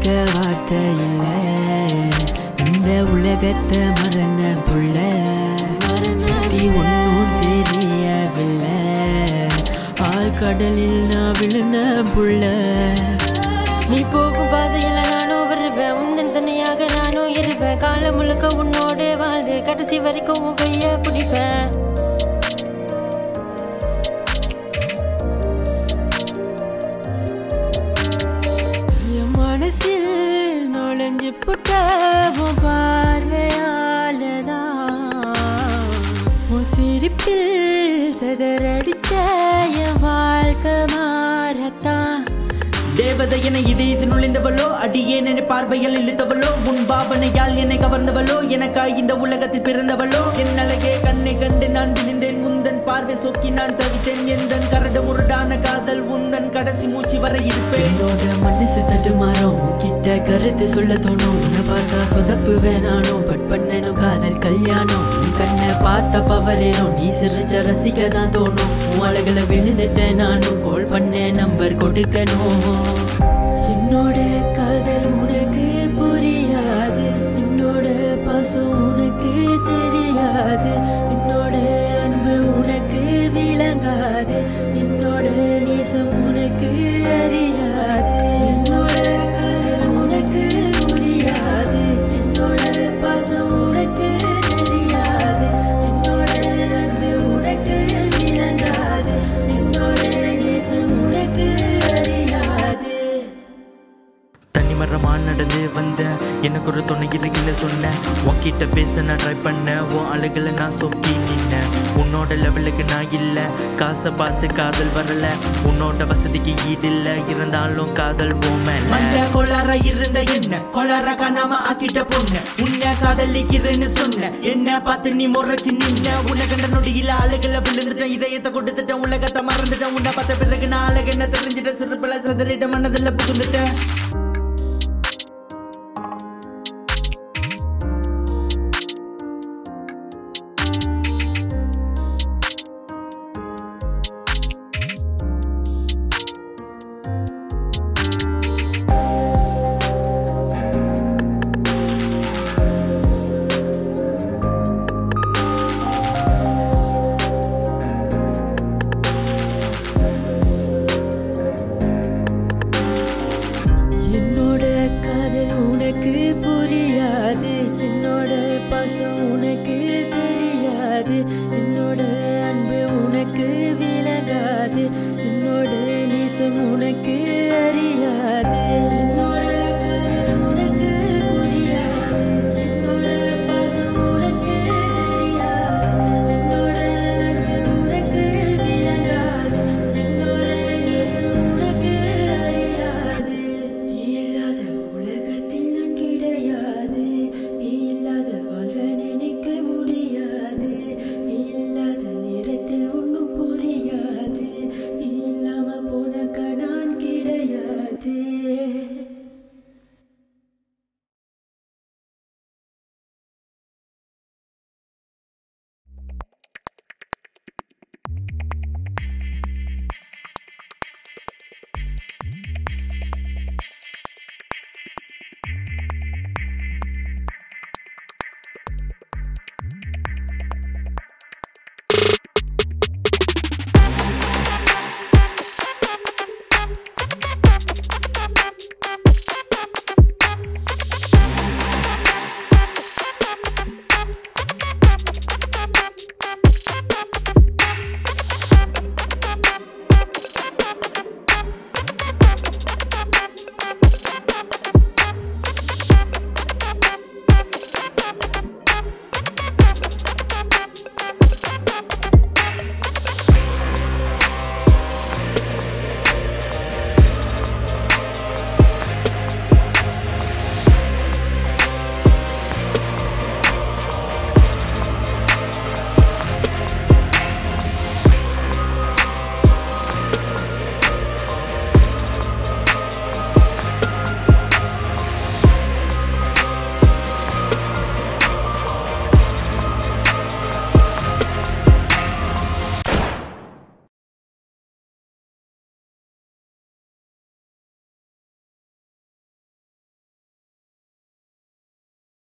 சொல்லிக்க வார்த்தை இல்ல இந்த உலகத்தை மறந்த புள்ள சுத்தி ஒன்றும் தெரியவில்லை ஆள் கடலில் நான் விழுந்த புள்ள நீ போகும் பாதையில நானும் வருவேன் உந்தன் தனியாக நானும் இருப்பேன் காலம் முழுக்க உன்னோடு வாழ்ந்து கடைசி வரைக்கும் உன் கைய பிடிப்பேன் என் மனசில் நுழைஞ்சு புட்ட உன் பார்வையாலதான் உன் சிரிப்பில் சிதறடிச்ச என் வாழ்க்கை மாறத்தான் தேவதை என இதயத்தில் நுழைந்தவளோ அடியேன் என பார்வையால் இழுத்தவளோ உன் பாவனையால் என்னை கவர்ந்தவளோ எனக்காய் இந்த உலகத்தில் பிறந்தவளோ என் அழகே கண்ணை கண்டு நான் விழுந்தேன் உந்தன் பார்வை சொக்கி நான் தவித்தேன் எந்தன் கரடு முரடான காதல் உந்தன் கடைசி மூச்சு வரை இருப்பேன் என்னோட மனசு தடுமாறும் கிட்ட கருத்து சொல்ல தோணும் உன்னை பார்த்தா சொதப்பு வேணானும் பட் பண்ணணும் காதல் கல்யாணம் உன் கண்ணை பார்த்த பவரேனும் நீ சிரிச்ச ரசிக்க தான் தோணும் உன் அழகுல விழுந்துட்டேன் நானும் கால் பண்ணேன் நம்பர் கொடுக்கணும் என்னோட காதல் உனக்கு புரியாது என்னோட பாசம் உனக்கு தெரியாது என்னோட அன்பு உனக்கு விளங்காது என்னோட நேசம் உனக்கு அறியாது என்னோட காதல் உனக்கு புரியாது என்னோட பாசம் உனக்கு தெரியாது என்னோட அன்பு உனக்கு விளங்காது என்னோட நேசம் உனக்கு அறியாது தனிமரமா நடந்து வந்த எனக்கு ஒரு துணை இருக்குன்னு சொன்னேன் உன்கிட்ட பேச நான் ட்ரை பண்ணேன் உன் அழகுல நான் சொக்கி நின்னேன் உன்னோட லெவலுக்கு நான் இல்ல காசை பார்த்து காதல் வரல உன்னோட வசதிக்கு ஈடு இல்ல இருந்தாலும் காதல் போமல கொளார இருந்த என்ன கொளார காணாம ஆக்கிட்ட பொண்ணு உன்னை காதலிக்கிறேன்னு சொன்ன என்ன பார்த்து நீ முறைச்சு நின்ன உன்னை கண்ட நொடியில அழகுல விழுந்துட்டேன் இதயத்தை கொடுத்துட்டேன் உலகத்தை மறந்துட்டேன் உன்னை பார்த்த பிறகு நான் அழகு என்ன தெரிஞ்சிட்டேன் சிறுப்பில சதுரிட்ட மனதில் புகுந்துட்டேன்